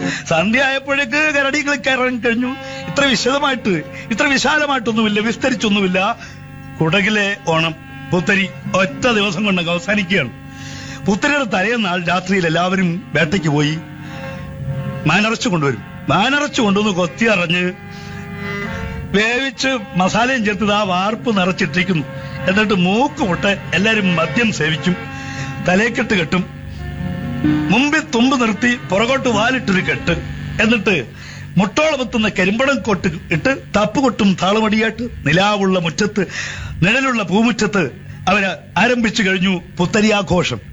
സന്ധ്യ ആയപ്പോഴേക്ക് കരടികൾ കയറാൻ കഴിഞ്ഞു ഇത്ര വിശദമായിട്ട് ഇത്ര വിശാലമായിട്ടൊന്നുമില്ല വിസ്തരിച്ചൊന്നുമില്ല കുടകിലെ ഓണം പുത്തരി ഒറ്റ ദിവസം കൊണ്ട് അവസാനിക്കുകയാണ് പുത്തരിയുടെ തലേന്നാൾ രാത്രിയിൽ എല്ലാവരും വേട്ടയ്ക്ക് പോയി മാനറച്ചു കൊണ്ടുവരും മാനറച്ചു കൊണ്ടുവന്ന് കൊത്തി അറിഞ്ഞ് വേവിച്ച് മസാലയും ചേർത്ത് ആ വാർപ്പ് നിറച്ചിട്ടിരിക്കുന്നു എന്നിട്ട് മൂക്ക് മുട്ട് എല്ലാരും മദ്യം സേവിക്കും തലേക്കെട്ട് കെട്ടും മുമ്പിൽ തുമ്പ് നിർത്തി പുറകോട്ട് വാലിട്ടൊരു കെട്ട് എന്നിട്ട് മുട്ടോളമെത്തുന്ന കരിമ്പടം കൊട്ട് ഇട്ട് തപ്പുകൊട്ടും താളമടിയായിട്ട് നിലാവുള്ള മുറ്റത്ത് നിഴലുള്ള പൂമുറ്റത്ത് അവര് ആരംഭിച്ചു കഴിഞ്ഞു പുത്തരിയാഘോഷം